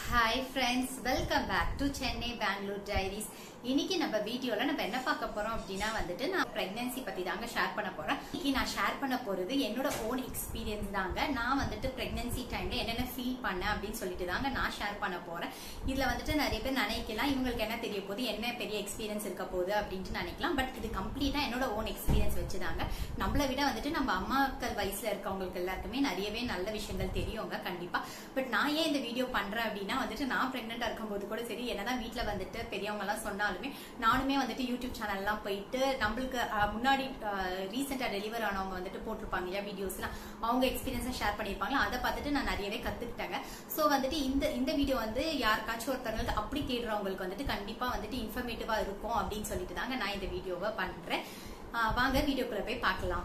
hi friends welcome back to Chennai Bangalore diaries இன்னைக்கு நம்ம வீடியோல நம்ம என்ன பார்க்க போறோம் அப்படின்னா வந்துட்டு நான் பிரெக்னன்சி பத்தி தாங்க ஷேர் பண்ண போறேன் இன்னைக்கு நான் ஷேர் பண்ண போறது என்னோட ஓன் எக்ஸ்பீரியன்ஸ் தாங்க நான் வந்துட்டு பிரெக்னன்சி டைம்ல என்னென்ன ஃபீல் பண்ணேன் அப்படின்னு சொல்லிட்டு தாங்க நான் ஷேர் பண்ண போறேன் இதுல வந்துட்டு நிறைய பேர் நினைக்கலாம் இவங்களுக்கு என்ன தெரிய போகுது என்ன பெரிய எக்ஸ்பீரியன்ஸ் இருக்க போகுது அப்படின்ட்டு நினைக்கலாம் பட் இது கம்ப்ளீட்டா என்னோட ஓன் எக்ஸ்பீரியன்ஸ் வச்சுதாங்க நம்மளை விட வந்துட்டு நம்ம அம்மாக்கள் வயசுல இருக்கவங்களுக்கு எல்லாருக்குமே நிறையவே நல்ல விஷயங்கள் தெரியுங்க கண்டிப்பா பட் நான் ஏன் இந்த வீடியோ பண்றேன் அப்படின்னா வந்துட்டு நான் பிரெக்னெண்டா இருக்கும்போது கூட சரி என்னதான் வீட்ல வந்துட்டு பெரியவங்க எல்லாம் சொன்னாலுமே நானுமே வந்துட்டு யூடியூப் சேனல் எல்லாம் போயிட்டு நம்மளுக்கு அஹ், முன்னாடி ரீசெண்டா டெலிவர் ஆனவங்க வந்துட்டு போட்டிருப்பாங்க இல்லையா வீடியோஸ்லாம் அவங்க எக்ஸ்பீரியன்ஸை ஷேர் பண்ணியிருப்பாங்க அதை பார்த்துட்டு நான் நிறையவே கத்துக்கிட்டேங்க ஸோ வந்துட்டு இந்த இந்த வீடியோ வந்து யாருக்காச்சும் ஒருத்தவங்களுக்கு அப்படி கேடுறவங்களுக்கு வந்துட்டு கண்டிப்பா வந்துட்டு இன்ஃபர்மேட்டிவா இருக்கும் அப்படின்னு சொல்லிட்டு தாங்க நான் இந்த வீடியோவை பண்றேன் அஹ், வாங்க வீடியோக்குள்ள போய் பார்க்கலாம்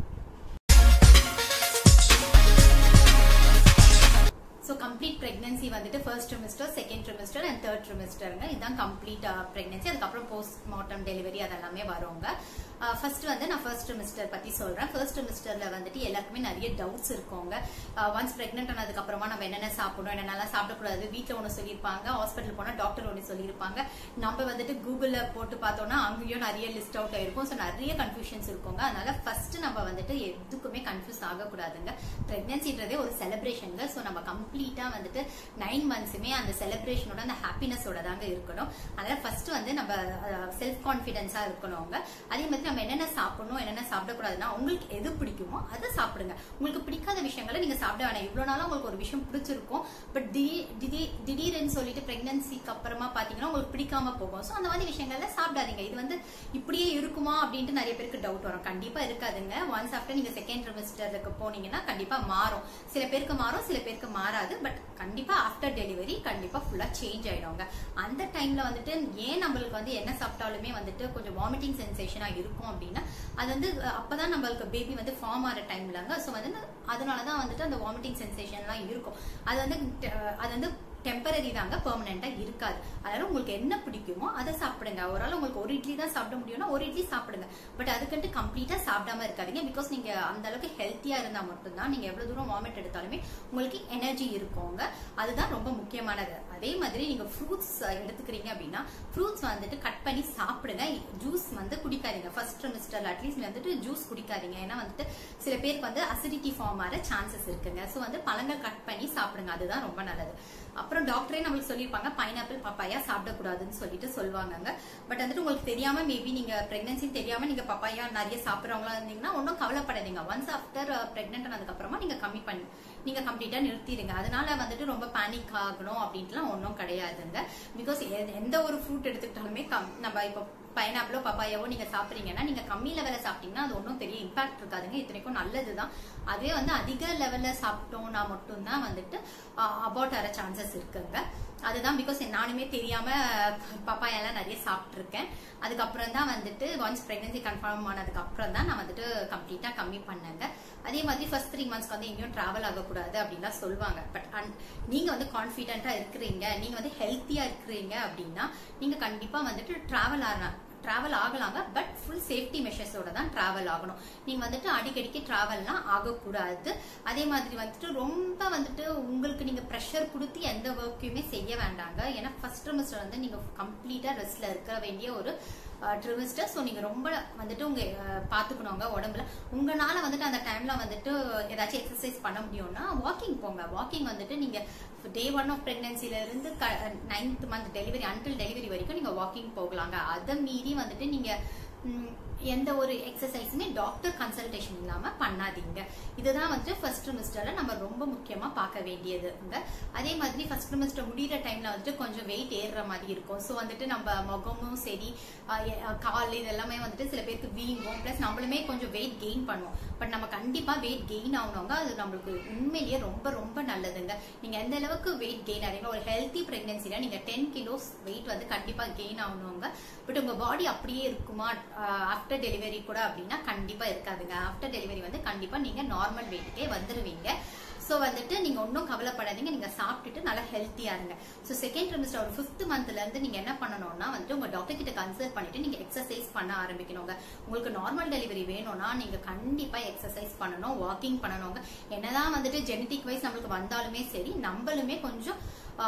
ஸோ கம்ப்ளீட் பிரெக்னன்சி வந்துட்டு first trimester second trimester and third ட்ரிமிஸ்டருங்க இதுதான் கம்ப்ளீட் பிரெக்னன்சி அதுக்கப்புறம் போஸ்ட் மார்ட்டம் டெலிவரி அதெல்லாமே வருங்க ஃபர்ஸ்ட் வந்து நான் ஃபர்ஸ்ட் ட்ரிமிஸ்டர் பத்தி சொல்றேன் ஃபர்ஸ்ட் ட்ரிமிஸ்டர்ல வந்துட்டு எல்லாருக்குமே நிறைய டவுட்ஸ் இருக்குங்க ஒன்ஸ் பிரெக்னென்ட் ஆனதுக்கு அப்புறமா நம்ம என்னென்ன சாப்பிடணும் என்னென்னலாம் சாப்பிடக்கூடாது வீட்டில் ஒன்று சொல்லியிருப்பாங்க ஹாஸ்பிட்டல் போனால் டாக்டர் ஒன்று சொல்லியிருப்பாங்க நம்ம வந்துட்டு கூகுளில் போட்டு பார்த்தோம்னா அங்கேயும் நிறைய லிஸ்ட் அவுட் ஆயிருக்கும் ஸோ நிறைய கன்ஃபியூஷன்ஸ் இருக்குங்க அதனால ஃபர்ஸ்ட் நம்ம வந்துட்டு எதுக்குமே கன்ஃபியூஸ் ஆகக்கூடாதுங்க பிரெக்னன்சின்றதே ஒரு செலிப்ரேஷனுங்க ஸோ நம்ம கம்ப்ளீட்டா வந்துட்டு நைன் மந்த்ஸுமே அந்த செலிப்ரேஷனோட அந்த ஹாப்பினஸோட தாங்க இருக்கணும் அதனால ஃபர்ஸ்ட் வந்து நம்ம செல்ஃப் கான்ஃபிடென்ஸா இருக்கணுங்க அதே மாதிரி நம்ம என்னென்ன சாப்பிடணும் என்னென்ன சாப்பிடக்கூடாதுன்னா உங்களுக்கு எது பிடிக்குமோ அதை சாப்பிடுங்க உங்களுக்கு பிடிக்காத விஷயங்களை நீங்க சாப்பிட வேணாம் இவ்வளவு நாளா உங்களுக்கு ஒரு விஷயம் பிடிச்சிருக்கும் பட் திடீர் திடீர்னு சொல்லிட்டு பிரெக்னன்சிக்கு அப்புறமா பாத்தீங்கன்னா உங்களுக்கு பிடிக்காம போகும் ஸோ அந்த மாதிரி விஷயங்கள்ல சாப்பிடாதீங்க இது வந்து இப்படியே இருக்குமா அப்படின்ட்டு நிறைய பேருக்கு டவுட் வரும் கண்டிப்பா இருக்காதுங்க ஒன்ஸ் ஆஃப்டர் நீங்க செகண்ட் ட்ரிமிஸ்டருக்கு போனீங்கன்னா கண்டிப்பா மாறும் சில பேருக்கு மாறும் சில பேருக்கு மாறாது பட் கண்டிப்பா ஆஃப்டர் டெலிவரி கண்டிப்பா ஃபுல்லா சேஞ்ச் ஆயிடுங்க அந்த டைம்ல வந்துட்டு ஏன் நம்மளுக்கு வந்து என்ன சாப்பிட்டாலுமே வந்துட்டு கொஞ்சம் வாமிட்டிங் சென்சேஷனா இருக்கும் அப்படின்னா அது வந்து அஹ், அப்பதான் நம்மளுக்கு பேபி வந்து ஃபார்ம் ஆகிற டைம்லங்க ஸோ வந்து அதனாலதான் வந்துட்டு அந்த வாமிட்டிங் சென்சேஷன்லாம் இருக்கும் அது வந்து அஹ், அது வந்து டெம்பரரி தாங்க பெர்மனண்டா இருக்காது அதனால உங்களுக்கு என்ன பிடிக்குமோ அதை சாப்பிடுங்க ஒரு ஆள் உங்களுக்கு ஒரு இட்லி தான் சாப்பிட முடியும்னா ஒரு இட்லி சாப்பிடுங்க பட் அதுக்கிட்டு கம்ப்ளீட்டா சாப்பிடாம இருக்காதீங்க பிகாஸ் நீங்க அந்த அளவுக்கு ஹெல்த்தியா இருந்தா மட்டும்தான் நீங்க எவ்வளவு தூரம் வாமிட் எடுத்தாலுமே உங்களுக்கு எனர்ஜி இருக்குங்க அதுதான் ரொம்ப முக்கியமானது அதே மாதிரி நீங்க ஃப்ரூட்ஸ் எடுத்துக்கிறீங்க அப்படின்னா ஃப்ரூட்ஸ் வந்துட்டு கட் பண்ணி சாப்பிடுங்க ஜூஸ் வந்து குடிக்காதீங்க ஃபர்ஸ்ட் ட்ரிமிஸ்டர் அட்லீஸ்ட் வந்துட்டு ஜூஸ் குடிக்காதீங்க ஏன்னா வந்துட்டு சில பேருக்கு வந்து அசிடிட்டி ஃபார்ம் ஆகிற சான்சஸ் இருக்குங்க ஸோ வந்து பழங்கள் கட் பண்ணி சாப்பிடுங்க அதுதான் ரொம்ப நல்லது அப்புறம் டாக்டரே நம்மளுக்கு சொல்லியிருப்பாங்க பைனாப்பிள் பப்பாயா சாப்பிடக்கூடாதுன்னு சொல்லிட்டு சொல்லுவாங்கங்க பட் வந்துட்டு உங்களுக்கு தெரியாம மேபி நீங்க பிரெக்னன்சி தெரியாம நீங்க பப்பாயா நிறைய சாப்பிட்றவங்களா இருந்தீங்கன்னா ஒன்றும் கவலைப்படாதீங்க ஒன்ஸ் ஆஃப்டர் பிரெக்னென்ட் ஆனதுக்கு அப்புறமா நீங்க கம்மி பண்ணி நீங்க கம்ப்ளீட்டா நிறுத்திடுங்க அதனால வந்துட்டு ரொம்ப பேனிக் ஆகணும் அப்படின்ட்டுலாம் ஒன்றும் கிடையாதுங்க பிகாஸ் எந்த ஒரு ஃப்ரூட் எடுத்துக்கிட்டாலுமே கம் நம்ம இப்போ பைனாப்பிளோ பப்பாயாவோ நீங்க சாப்பிட்றீங்கன்னா நீங்க கம்மி லெவல்ல சாப்பிட்டீங்கன்னா அது ஒன்றும் பெரிய இம்பாக்ட் இருக்காதுங்க இத்தனைக்கும் நல்லதுதான் அதே வந்து அதிக லெவல்ல சாப்பிட்டோம்னா மட்டும்தான் வந்துட்டு அபவுட் ஆகிற சான்சஸ் இருக்குங்க அதுதான் பிகாஸ் நானுமே தெரியாம பப்பாயெல்லாம் நிறைய சாப்பிட்ருக்கேன் அதுக்கப்புறம் தான் வந்துட்டு ஒன்ஸ் பிரெக்னன்சி கன்ஃபார்ம் ஆனதுக்கு அப்புறம் தான் நான் வந்துட்டு கம்ப்ளீட்டா கம்மி பண்ணேங்க அதே மாதிரி ஃபர்ஸ்ட் த்ரீ மந்த்ஸ்க்கு வந்து எங்கேயும் டிராவல் ஆகக்கூடாது அப்படின்லாம் சொல்லுவாங்க பட் நீங்க வந்து கான்ஃபிடென்ட்டா இருக்கிறீங்க நீங்க வந்து ஹெல்த்தியா இருக்கிறீங்க அப்படின்னா நீங்க கண்டிப்பா வந்துட்டு டிராவல் ஆகலாம் டிராவல் ஆகலாங்க பட் ஃபுல் சேஃப்டி மெஷர்ஸோட தான் டிராவல் ஆகணும் நீங்க வந்துட்டு அடிக்கடிக்கு டிராவல்லாம் ஆகக்கூடாது அதே மாதிரி வந்துட்டு ரொம்ப வந்துட்டு உங்களுக்கு நீங்க ப்ரெஷர் கொடுத்து எந்த ஒர்க்கையுமே செய்ய வேண்டாங்க ஏன்னா ஃபர்ஸ்ட் ட்ரிமிஸ்டர் வந்து நீங்க கம்ப்ளீட்டா ரெஸ்ட்ல இருக்க வேண்டிய ஒரு ட்ரிமிஸ்டர் ஸோ நீங்க ரொம்ப வந்துட்டு உங்க அஹ், பாத்துக்கணுங்க உடம்புல உங்களால வந்துட்டு அந்த டைம்ல வந்துட்டு ஏதாச்சும் எக்ஸசைஸ் பண்ண முடியும்னா வாக்கிங் போங்க வாக்கிங் வந்துட்டு நீங்க டே ஒன் ஆஃப் பிரெக்னன்சில இருந்து ninth month delivery until delivery வரைக்கும் நீங்க வாக்கிங் போகலாங்க அதை மீறி வந்துட்டு நீங்க ம், எந்த ஒரு எக்ஸசைஸுமே டாக்டர் கன்சல்டேஷன் இல்லாம பண்ணாதீங்க இதுதான் வந்துட்டு ஃபர்ஸ்ட் ட்ரிமிஸ்டர்ல நம்ம ரொம்ப முக்கியமா பார்க்க வேண்டியதுங்க அதே மாதிரி ஃபர்ஸ்ட் ட்ரிமிஸ்டர் முடியிற டைம்ல வந்துட்டு கொஞ்சம் வெயிட் ஏறுற மாதிரி இருக்கும் ஸோ வந்துட்டு நம்ம முகமும் சரி அஹ், எ- அஹ், கால் இது எல்லாமே வந்துட்டு சில பேருக்கு வீங்கும் ப்ளஸ் நம்மளுமே கொஞ்சம் வெயிட் கெயின் பண்ணுவோம் பட் நம்ம கண்டிப்பா வெயிட் கெயின் ஆகணுங்க அது நம்மளுக்கு உண்மையிலேயே ரொம்ப ரொம்ப நல்லதுங்க நீங்க எந்த அளவுக்கு வெயிட் கெயின் ஆறீங்க ஒரு ஹெல்த்தி பிரெக்னன்சில நீங்க டென் கிலோஸ் வெயிட் வந்து கண்டிப்பா கெயின் ஆகணுங்க பட் உங்க பாடி அப்படியே இருக்குமா ஆஃப்டர் டெலிவரி கூட அப்படின்னா கண்டிப்பா இருக்காதுங்க ஆஃப்டர் டெலிவரி வந்து கண்டிப்பா நீங்க நார்மல் வெயிட்டுக்கே வந்துருவீங்க ஸோ வந்துட்டு நீங்க ஒன்றும் கவலைப்படாதீங்க நீங்க சாப்பிட்டுட்டு நல்லா ஹெல்த்தியா இருங்க ஸோ செகண்ட் ட்ரிமிஸ்டர் ஒரு ஃபிஃப்த் மந்த்ல இருந்து நீங்க என்ன பண்ணணும்னா வந்துட்டு உங்க டாக்டர் கிட்ட கன்சல்ட் பண்ணிட்டு நீங்க எக்ஸசைஸ் பண்ண ஆரம்பிக்கணுங்க உங்களுக்கு நார்மல் டெலிவரி வேணும்னா நீங்க கண்டிப்பா எக்ஸசைஸ் பண்ணணும் வாக்கிங் பண்ணணுங்க என்னதான் வந்துட்டு ஜெனட்டிக் வைஸ் நம்மளுக்கு வந்தாலுமே சரி நம்மளுமே கொஞ்சம்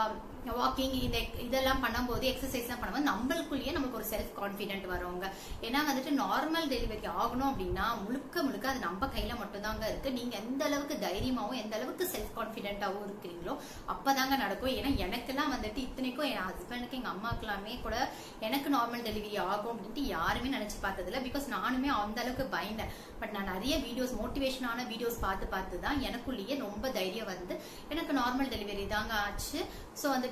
வாக்கிங் இந்த இதெல்லாம் பண்ணும்போது எக்ஸசைஸ்லாம் பண்ணும்போது நம்மளுக்குள்ளேயே நமக்கு ஒரு செல்ஃப் கான்ஃபிடென்ட் வருவாங்க ஏன்னா வந்துட்டு நார்மல் டெலிவரி ஆகணும் அப்படின்னா முழுக்க முழுக்க அது நம்ம கையில மட்டும்தாங்க இருக்கு நீங்க எந்த அளவுக்கு தைரியமாவும் எந்த அளவுக்கு செல்ஃப் கான்ஃபிடென்ட்டாவும் இருக்கிறீங்களோ அப்பதாங்க நடக்கும் ஏன்னா எனக்கெல்லாம் வந்துட்டு இத்தனைக்கும் என் ஹஸ்பண்டுக்கு எங்க அம்மாக்கெல்லாமே கூட எனக்கு நார்மல் டெலிவரி ஆகும் அப்படின்ட்டு யாருமே நினைச்சு பார்த்ததில்ல பிகாஸ் நானுமே அந்த அளவுக்கு பயந்தேன் பட் நான் நிறைய வீடியோஸ் மோட்டிவேஷனான வீடியோஸ் பார்த்து பார்த்து தான் எனக்குள்ளேயே ரொம்ப தைரியம் வந்து எனக்கு நார்மல் டெலிவரி தாங்க ஆச்சு ஸோ வந்துட்டு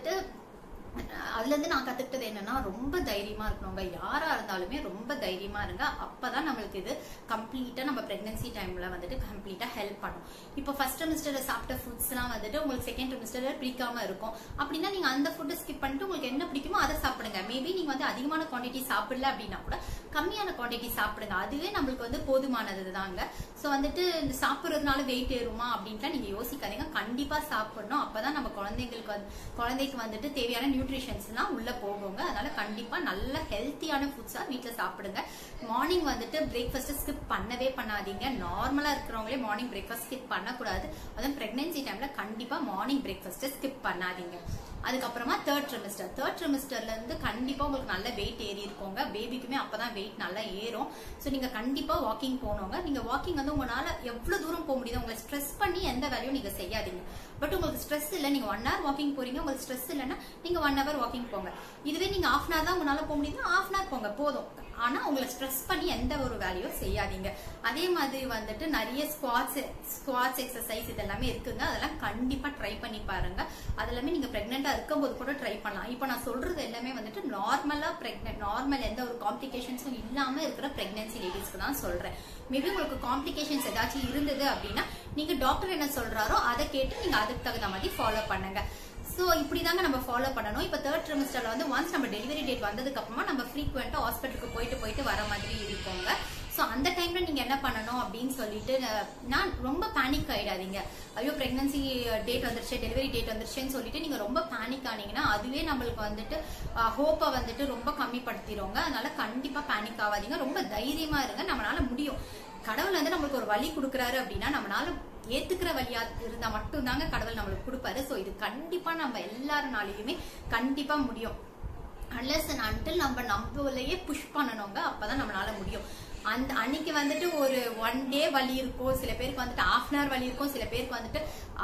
அதுல இருந்து நான் கத்துக்கிட்டது என்னன்னா ரொம்ப தைரியமா இருக்கணுங்க யாரா இருந்தாலுமே ரொம்ப தைரியமா இருங்க அப்பதான் நம்மளுக்கு இது கம்ப்ளீட்டா நம்ம பிரெக்னன்சி டைம்ல வந்துட்டு கம்ப்ளீட்டா ஹெல்ப் பண்ணும் இப்போ ஃபர்ஸ்ட் செமஸ்டர்ல சாப்பிட்ட ஃபுட்ஸ் எல்லாம் வந்துட்டு உங்களுக்கு செகண்ட் செமஸ்டர்ல பிடிக்காம இருக்கும் அப்படின்னா நீங்க அந்த ஃபுட்டை ஸ்கிப் பண்ணிட்டு உங்களுக்கு என்ன பிடிக்குமோ அதை சாப்பிடுங்க மேபி நீங்க வந்து அதிகமான குவான்டிட்டி சாப்பிடல அப்படின்னா கூட கம்மியான குவான்டிட்டி சாப்பிடுங்க அதுவே நம்மளுக்கு வந்து போதுமானது தாங்க ஸோ வந்துட்டு இந்த சாப்பிட்றதுனால வெயிட் ஏறுமா அப்படின்ட்டு நீங்க யோசிக்காதீங்க கண்டிப்பா சாப்பிடணும் அப்பதான் நம்ம குழந்தைங்களுக்கு வந்து குழந்தைக்கு வந்துட்டு தேவையான நியூட்ரிஷன்ஸ்லாம் உள்ள போகுங்க அதனால கண்டிப்பா நல்ல ஹெல்த்தியான ஃபுட்ஸா வீட்ல சாப்பிடுங்க மார்னிங் வந்துட்டு பிரேக்ஃபாஸ்ட் ஸ்கிப் பண்ணவே பண்ணாதீங்க நார்மலா இருக்கிறவங்களே மார்னிங் பிரேக்ஃபாஸ்ட் ஸ்கிப் பண்ணக்கூடாது அதுவும் பிரெக்னன்சி டைம்ல கண்டிப்பா மார்னிங் பிரேக்ஃபாஸ்ட் ஸ்கிப் பண்ணாதீங்க அதுக்கப்புறமா தேர்ட் ட்ரிமிஸ்டர் தேர்ட் ட்ரிமிஸ்டர்ல இருந்து கண்டிப்பா உங்களுக்கு நல்ல வெயிட் ஏறி இருக்கோங்க பேபிக்குமே அப்பதான் வெயிட் நல்லா ஏறும் ஸோ நீங்க கண்டிப்பா வாக்கிங் போனவங்க நீங்க வாக்கிங் வந்து உங்களால எவ்வளவு தூரம் போக முடியுது உங்களை ஸ்ட்ரெஸ் பண்ணி எந்த வேலையும் நீங்க செய்யாதீங்க பட் உங்களுக்கு ஸ்ட்ரெஸ் இல்லை நீங்க ஒன் ஹவர் வாக்கிங் போறீங்க உங்களுக்கு ஸ்ட்ரெஸ் இல்லைன்னா நீங்க ஒன் ஹவர் வாக்கிங் போங்க இதுவே நீங்க ஆஃப் அன் ஹவர் தான் உங்களால போக முடியுதுன்னா ஆஃப் அன் ஹவர் போங்க போதும் ஆனா உங்களை ஸ்ட்ரெஸ் பண்ணி எந்த ஒரு வேலையும் செய்யாதீங்க அதே மாதிரி வந்துட்டு நிறைய ஸ்குவாட்ஸ் ஸ்குவாட்ஸ் எக்ஸசைஸ் இதெல்லாமே இருக்குங்க அதெல்லாம் கண்டிப்பா ட்ரை பண்ணி பாருங்க அதெல்லாமே நீங்க பிரெக்னெண்டா இருக்கும்போது கூட ட்ரை பண்ணலாம் இப்போ நான் சொல்றது எல்லாமே வந்துட்டு நார்மலா பிரெக்னென்ட் நார்மல் எந்த ஒரு காம்ப்ளிகேஷன்ஸும் இல்லாம இருக்கிற பிரெக்னன்சி லேடிஸ்க்கு தான் சொல்றேன் மேபி உங்களுக்கு காம்ப்ளிகேஷன்ஸ் ஏதாச்சும் இருந்தது அப்படின்னா நீங்க டாக்டர் என்ன சொல்றாரோ அதை கேட்டு நீங்க அதுக்கு தகுந்த மாதிரி ஃபாலோ பண்ணுங்க ஸோ இப்படிதாங்க நம்ம ஃபாலோ பண்ணணும் இப்போ தேர்ட் ட்ரிமிஸ்டர்ல வந்து ஒன்ஸ் நம்ம டெலிவரி டேட் வந்ததுக்கு அப்புறமா நம்ம ஃப்ரீக்வெண்டா ஹாஸ்பிட்டலுக்கு போயிட்டு போயிட்டு வர மாதிரி இருக்கோங்க ஸோ அந்த டைம்ல நீங்க என்ன பண்ணணும் அப்படின்னு சொல்லிட்டு அஹ், நான் ரொம்ப பேனிக் ஆயிடாதீங்க ஐயோ பிரெக்னன்சி டேட் வந்துருச்சு டெலிவரி டேட் வந்துருச்சுன்னு சொல்லிட்டு நீங்க ரொம்ப பேனிக் ஆனீங்கன்னா அதுவே நம்மளுக்கு வந்துட்டு ஹோப்பை வந்துட்டு ரொம்ப கம்மிப்படுத்திடுவோங்க அதனால கண்டிப்பா பேனிக் ஆகாதீங்க ரொம்ப தைரியமா இருங்க நம்மளால முடியும் கடவுள் வந்து நம்மளுக்கு ஒரு வழி கொடுக்குறாரு அப்படின்னா நம்மளால ஏத்துக்கிற வழியா இருந்தா மட்டும்தாங்க கடவுள் நம்மளுக்கு கொடுப்பாரு சோ இது கண்டிப்பா நம்ம எல்லாருனாலையுமே கண்டிப்பா முடியும் அன்லஸ் அண்ட் அன்டில் நம்ம நம்மளையே புஷ் பண்ணணுங்க அப்பதான் நம்மளால முடியும் அந்த அன்னைக்கு வந்துட்டு ஒரு ஒன் டே வலி இருக்கும் சில பேருக்கு வந்துட்டு ஹாஃப் அன் ஹவர் வலி இருக்கும் சில பேருக்கு வந்துட்டு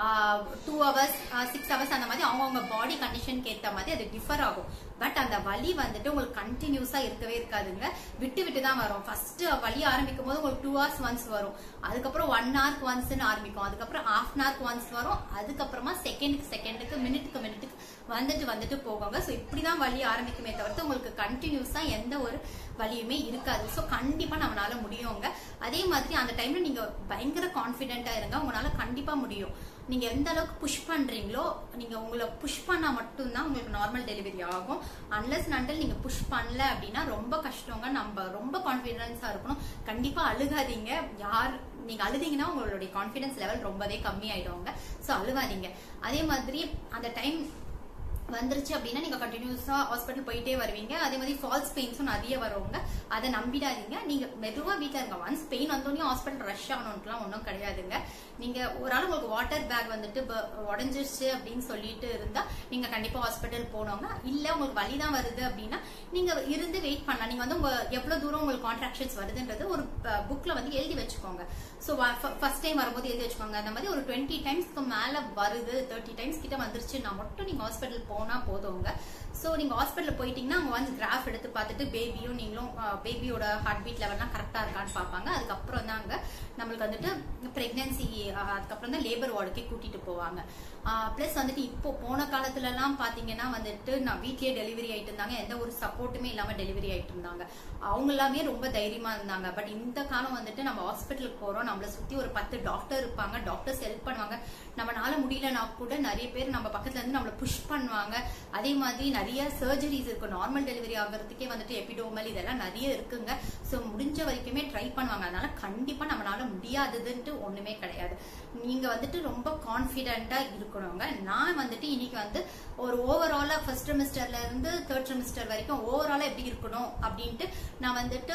டூ ஹவர்ஸ் சிக்ஸ் ஹவர்ஸ் அந்த மாதிரி அவங்கவுங்க பாடி கண்டிஷனுக்கு ஏத்த மாதிரி அது டிஃபர் ஆகும் பட் அந்த வலி வந்துட்டு உங்களுக்கு கண்டினியூஸா இருக்கவே இருக்காதுங்க விட்டு விட்டு தான் வரும் ஃபர்ஸ்ட் வலி ஆரம்பிக்கும் போது உங்களுக்கு டூ ஹவர்ஸ் ஒன்ஸ் வரும் அதுக்கப்புறம் ஒன் ஹவர்க்கு ஒன்ஸ்னு ஆரம்பிக்கும் அதுக்கப்புறம் ஹாஃப் அன் ஹவர்க்கு ஒன்ஸ் வரும் அதுக்கப்புறமா செகண்டுக்கு செகண்டுக்கு மினிட்டுக்கு மினிட்டுக்கு வந்துட்டு வந்துட்டு போவாங்க ஸோ இப்படிதான் வலி ஆரம்பிக்குமே தவிர்த்து உங்களுக்கு கண்டினியூஸா எந்த ஒரு வலியுமே இருக்காது ஸோ கண்டிப்பா நம்மளால முடியுங்க அதே மாதிரி அந்த டைம்ல நீங்க பயங்கர கான்பிடென்ட்டா இருங்க உங்களால கண்டிப்பா முடியும் நீங்க எந்த அளவுக்கு புஷ் பண்றீங்களோ நீங்க உங்களை புஷ் பண்ணா மட்டும்தான் உங்களுக்கு நார்மல் டெலிவரி ஆகும் அன்லஸ் நண்டல் நீங்க புஷ் பண்ணல அப்படின்னா ரொம்ப கஷ்டங்க நம்ம ரொம்ப கான்பிடன்ஸா இருக்கணும் கண்டிப்பா அழுகாதீங்க யார் நீங்க அழுதீங்கன்னா உங்களுடைய கான்பிடன்ஸ் லெவல் ரொம்பவே கம்மி ஆயிடுவாங்க ஸோ அழுகாதீங்க அதே மாதிரி அந்த டைம் வந்துருச்சு அப்படின்னா நீங்க கண்டினியூஸா ஹாஸ்பிட்டல் போயிட்டே வருவீங்க அதே மாதிரி ஃபால்ஸ் பெயின்ஸும் நிறைய வருவாங்க அதை நம்பிடாதீங்க நீங்க மெதுவா வீட்ல இருங்க ஒன்ஸ் பெயின் வந்தோடனே ஹாஸ்பிட்டல் ரஷ் ஆகணும்ட்டுலாம் ஒன்றும் கிடையாதுங்க நீங்க ஒரு ஆள் உங்களுக்கு வாட்டர் பேக் வந்துட்டு ப- உடைஞ்சிருச்சு அப்படின்னு சொல்லிட்டு இருந்தா நீங்க கண்டிப்பா ஹாஸ்பிட்டல் போனவங்க இல்ல உங்களுக்கு வலி தான் வருது அப்படின்னா நீங்க இருந்து வெயிட் பண்ணலாம் நீங்க வந்து உங்க எவ்வளவு தூரம் உங்களுக்கு கான்ட்ராக்ஷன்ஸ் வருதுன்றது ஒரு புக்ல வந்து எழுதி வச்சுக்கோங்க ஸோ ஃபர்ஸ்ட் டைம் வரும்போது எழுதி வச்சுக்கோங்க அந்த மாதிரி ஒரு டுவெண்ட்டி டைம்ஸ்க்கு மேல வருது தேர்ட்டி டைம்ஸ் கிட்ட வந்துருச்சுன்னா மட்டும் நீங்க ஹாஸ்பிட்டல் போனா போதுங்க ஸோ நீங்க ஹாஸ்பிட்டல் போயிட்டீங்கன்னா அவங்க வந்து கிராஃப் எடுத்து பார்த்துட்டு பேபியும் நீங்களும் பேபியோட ஹார்ட் பீட் லெவல்லாம் கரெக்டா இருக்கான்னு பார்ப்பாங்க அதுக்கப்புறம் தாங்க நம்மளுக்கு வந்துட்டு பிரெக்னன்சி அதுக்கப்புறம் தான் லேபர் வார்டுக்கே கூட்டிட்டு போவாங்க ப்ளஸ் வந்துட்டு இப்போ போன காலத்துல எல்லாம் பாத்தீங்கன்னா வந்துட்டு நான் வீட்லயே டெலிவரி ஆயிட்டு இருந்தாங்க எந்த ஒரு சப்போர்ட்டுமே இல்லாம டெலிவரி ஆயிட்டு இருந்தாங்க அவங்க எல்லாமே ரொம்ப தைரியமா இருந்தாங்க பட் இந்த காலம் வந்துட்டு நம்ம ஹாஸ்பிட்டலுக்கு போறோம் நம்மள சுத்தி ஒரு பத்து டாக்டர் இருப்பாங்க டாக்டர்ஸ் ஹெல்ப் பண்ணுவாங்க நம்மனால முடியலனா கூட நிறைய பேர் நம்ம பக்கத்துல இருந்து நம்மள புஷ் பண்ணுவாங்க அதே மாதிரி நிறைய சர்ஜரிஸ் இருக்கு நார்மல் டெலிவரி ஆகிறதுக்கே வந்துட்டு எபிடோமல் இதெல்லாம் நிறைய இருக்குங்க ஸோ முடிஞ்ச வரைக்குமே ட்ரை பண்ணுவாங்க அதனால கண்டிப்பா நம்மளால முடியாததுன்ட்டு ஒண்ணுமே கிடையாது நீங்க வந்துட்டு ரொம்ப கான்பிடென்ட்டா இருக்கணுங்க நான் வந்துட்டு இன்னைக்கு வந்து ஒரு ஓவராலா ஃபர்ஸ்ட் செமஸ்டர்ல இருந்து தேர்ட் செமஸ்டர் வரைக்கும் ஓவராலா எப்படி இருக்கணும் அப்படின்ட்டு நான் வந்துட்டு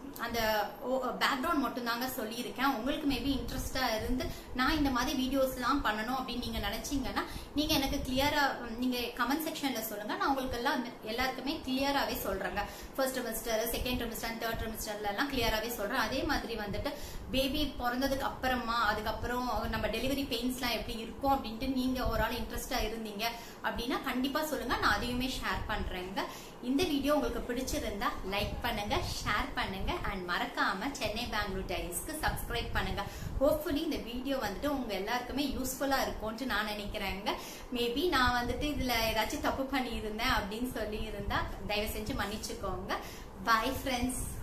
அந்த பேக்ரவுண்ட் மட்டும் தாங்க சொல்லியிருக்கேன் உங்களுக்கு மேபி இன்ட்ரெஸ்டா இருந்து நான் இந்த மாதிரி வீடியோஸ்லாம் பண்ணணும் அப்படின்னு நீங்க நினைச்சீங்கன்னா நீங்க எனக்கு கிளியரா நீங்க கமெண்ட் செக்ஷன்ல சொல்லுங்க நான் உங்களுக்கு எல்லாம் எல்லாருக்குமே கிளியராவே சொல்றேங்க first semester second semester third செமஸ்டர்ல எல்லாம் கிளியராவே சொல்றேன் அதே மாதிரி வந்துட்டு பேபி பிறந்ததுக்கு அப்புறமா அதுக்கப்புறம் நம்ம டெலிவரி பெயின்ஸ்லாம் எப்படி இருக்கும் அப்படின்ட்டு நீங்க ஒரு ஆள் இன்ட்ரெஸ்டா இருந்தீங்க அப்படின்னா கண்டிப்பா சொல்லுங்க நான் அதையுமே ஷேர் பண்றேங்க இந்த வீடியோ உங்களுக்கு பிடிச்சிருந்தா லைக் பண்ணுங்க ஷேர் பண்ணுங்க அண்ட் மறக்காம சென்னை பெங்களூர் டைரிஸ்க்கு சப்ஸ்கிரைப் பண்ணுங்க ஹோப்ஃபுல்லி இந்த வீடியோ வந்துட்டு உங்க எல்லாருக்குமே யூஸ்ஃபுல்லா இருக்கும்னு நான் நினைக்கிறேங்க மேபி நான் வந்துட்டு இதுல ஏதாச்சும் தப்பு பண்ணி இருந்தேன் அப்படின்னு சொல்லி இருந்தா தயவு செஞ்சு மன்னிச்சுக்கோங்க பாய் ஃப்ரெண்ட்ஸ்